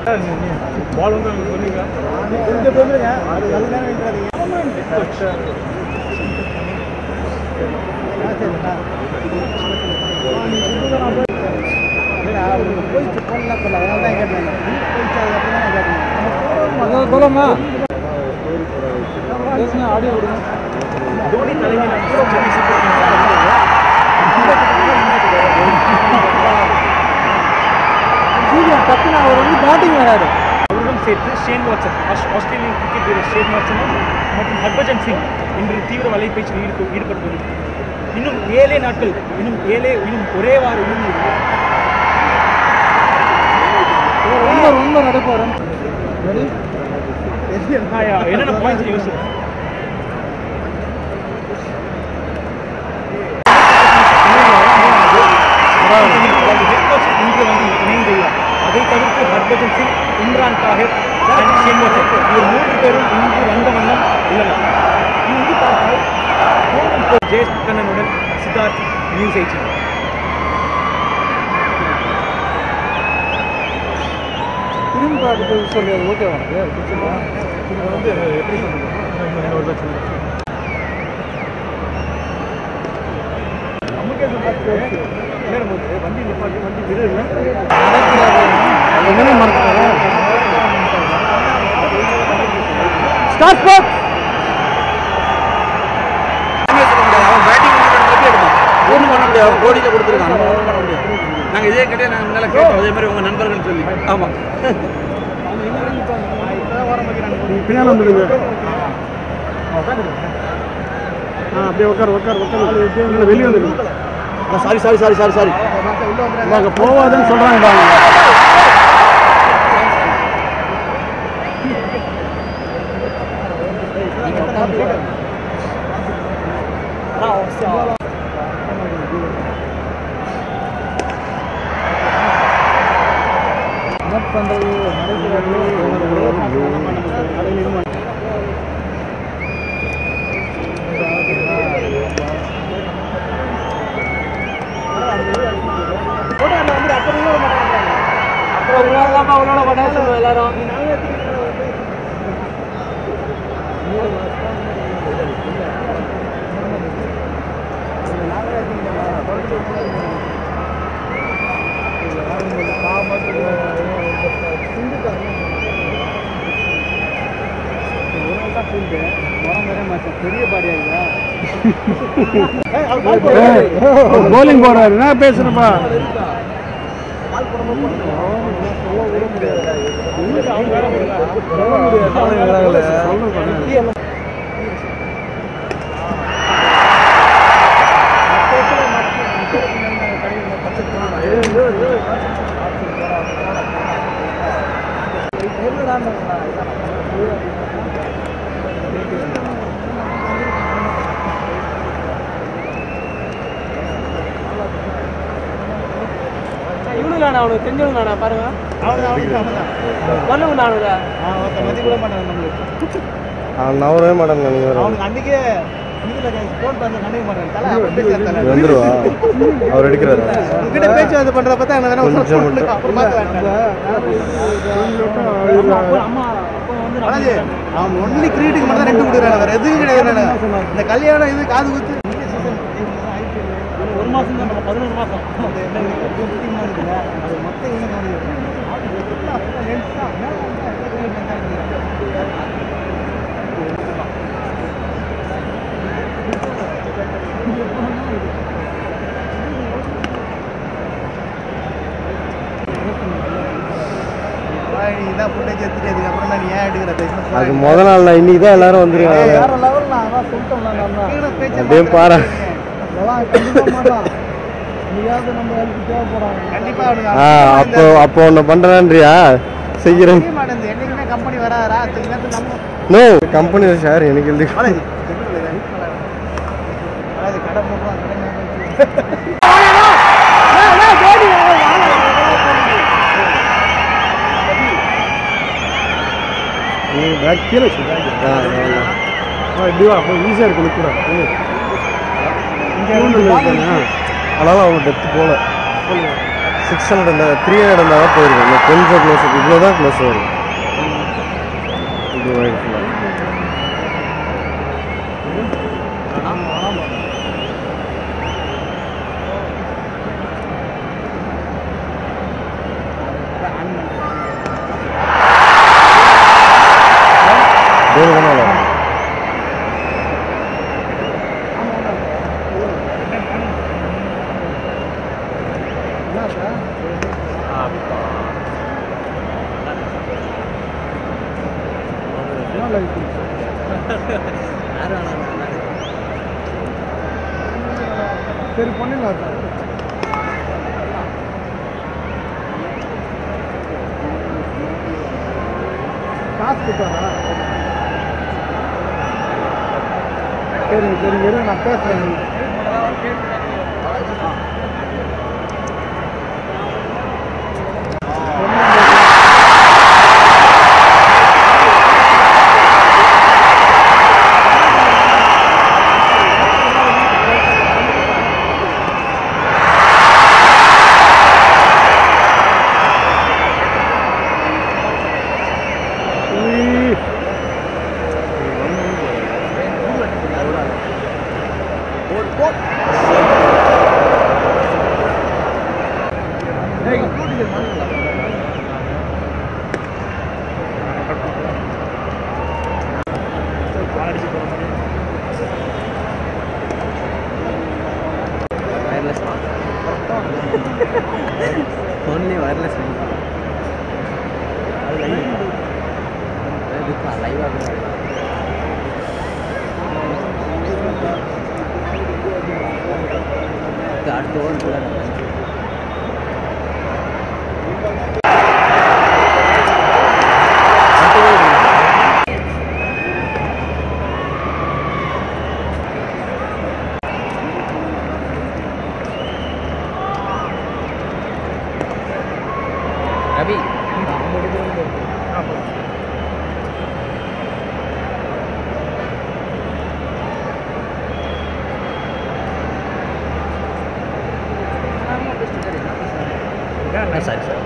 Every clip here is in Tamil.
பால் வந்து உங்களுக்கு சொன்னீங்க கொஞ்சம் பேருங்க அது நல்ல நேரம் வைக்காதீங்க போயிட்டு போன்லாம் சொல்ல அதனால தான் கேட்டேன் போயிட்டு அதுக்கப்புறம் தான் கேட்டேன் சொல்லமா பேசுங்க ஆடியோ கொடுங்க தோனி தலைமையில் சென்னை சூப்பர் கிங்ஸ் டக்குனு அவர் வந்து பேட்டிங் வராரு அவருடன் சேர்த்து Shane Watson Aus- Australian cricket வீரர் ஷேன் வாட்சன் மற்றும் ஹர்பஜன் சிங் இன்று தீவிர வலைப்பயிற்சியில் ஈடுப ஈடுபட்டுள்ளது இன்னும் ஏழே நாட்கள் இன்னும் ஏழே இன்னும் ஒரே வாரம் இன்னும் இருக்கு. ரொம்ப ரொம்ப நடப்பாரு ஆ, யா, என்னென்ன பாயிண்ட்ஸ் யோசி இன்று வந்து இணைந்துள்ளார் அதை தவிர்த்து Harbhajan Singh Imran Tahir and Shane Watson இவர் மூன்று பேரும் இன்று வந்த வண்ணம் உள்ளனர் இங்கு பார்த்தால் இப்போ ஜெயஸ் கண்ணனுடன் சித்தார்த் நியூஸ் எயிட்டின் திரும்பி பார்த்து சொல்லி ஓகே உனக்கு வந்து எப்படி சொல்றது வண்டி நிப்பாட்டி வண்டி விடுங்க என்னென்ன மறக்கிறாரு ஸ்டார்ட் பாக் அவன் பேட்டிங் ஒன்றும் பண்ண முடியாது அவன் கோடியில் கொடுத்துருக்கான் நம்ம ஒன்றும் பண்ண முடியாது நாங்கள் இதே கிடையாது நாங்கள் முன்னால் கேட்டோம் அதே மாதிரி உங்கள் நண்பர்கள் சொல்லி ஆமாம் பின்னால் வந்துடுங்க ஆ அப்படியே உட்கார் உட்கார் உட்கார் வெளியே வந்துடுங்க sorry sorry sorry sorry sorry அங்கே போவாதுன்னு சொல்கிறாங்க என்ன பண்ணுறது அப்புறம் உங்களால் தான் அவனோட பண்ண சொல்லுவோம் எல்லாரும் பெரிய பாடியா போலிங் போடுறாரு என்ன பேசுறப்பா இவனுக்கு நானா அவனுக்கு தெரிஞ்சவங்க நானா பாருங்க சொல்லுங்க நானுங்க மதி கூட மாட்டாங்க நம்மளுக்கு அவன் நவரவே மாட்டாங்க நீங்கள் அவனுக்கு அன்னைக்கே இதுல ஃபோன் பண்ண நினைக்க மாட்டாங்க தலை அப்ப பேசி வந்துருவா அவர் எடுக்கிறாரு உங்ககிட்ட பேச்சுவார்த்தை பண்றத பார்த்தா என்ன வேணா ஒரு கொஞ்சம் phone பண்ணு, அப்புறம் பாலாஜி, அவன் ஒன்லி கிரீட்டுக்கு மட்டும் தான் ரெண்டு கொடுக்குறாங்க வேற எதுவும் கிடையாது இந்த கல்யாணம் இது காது குத்து ஒரு மாசம் தான் நம்ம பதினோரு மாசம் அது என்ன இது, கொஞ்சம் முக்கியமா இருக்குல்ல, அது மொத்தம் இவனுக்கு வந்து, அது எல்லாம் full lens தான். மேல வந்து எல்லாம் lens தான் இருக்கு. நீ தான் footage எடுத்துட்டு அதுக்கப்புறம் தான் நீ ஏன் எடுக்கிற business அது முத நாள் நான் இன்னைக்கு தான் எல்லாரும் வந்துருக்காங்க வேற லெவல்ல அதான் சொல்லிட்டோம்ல நம்ம அப்படியே பாரு அதெல்லாம் கண்டிப்பா மாட்டான் நீயாவது நம்ம ஹெல்ப் தேவைப்படாது கண்டிப்பா அவனுக்கு ஆ அப்போ அப்போ ஒன்று பண்ணுறேன்றியா செய்கிறேன் தெரிய மாட்டேங்குது என்னைக்குமே கம்பெனி வராதா அதுக்கு நேரத்துல நம்ம நோ கம்பெனி ஷேர் எனக்கு எழுதி வராது வராது கடை போடுறான் கடை நீ பேக் கீழே வச்சு இப்படி வா அப்போ ஈஸியாக இருக்கும் கூட இங்கே அதனால அவங்க டெத்து போகல சிக்ஸ் ஹண்ட்ரட் இருந்தால் த்ரீ ஹண்ட்ரட் இருந்தால் தான் போயிருக்கும் இல்லை கொஞ்சம் க்ளோஸ் இவ்வளோ தான் க்ளோஸ் வரும் இது ஒயிட் ஃபுல்லாக டோர் பண்ணால சரி பண்ணிடலாம் சார் காசு கொடுத்தாரா சரி சரி இரு நான் பேசுறேன் ஒன்லி வயர்லெஸ் லைவாக அடுத்த ஓவர் கூட ரவி சரி சார்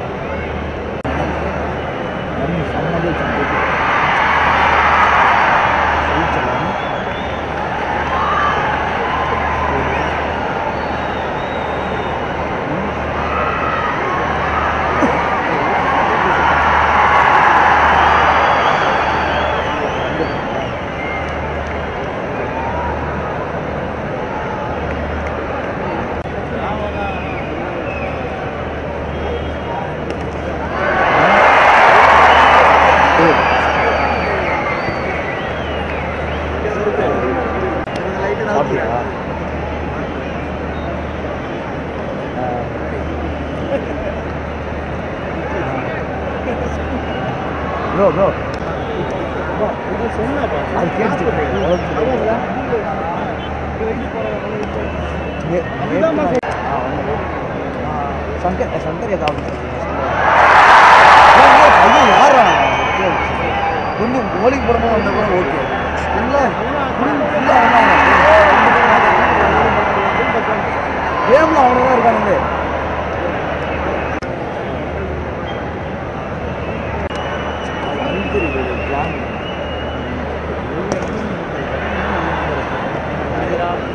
ப்ரோ ப்ரோ அது சங்கர் சங்கர் ஏதாவது பையன் யாரா கொஞ்சம் கோலிக்கு போடும்போது வந்த கூட ஓகே இல்லை கேமில் அவங்க தான் இருக்கானுங்க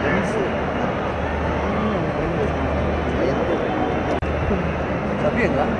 சபியங்களா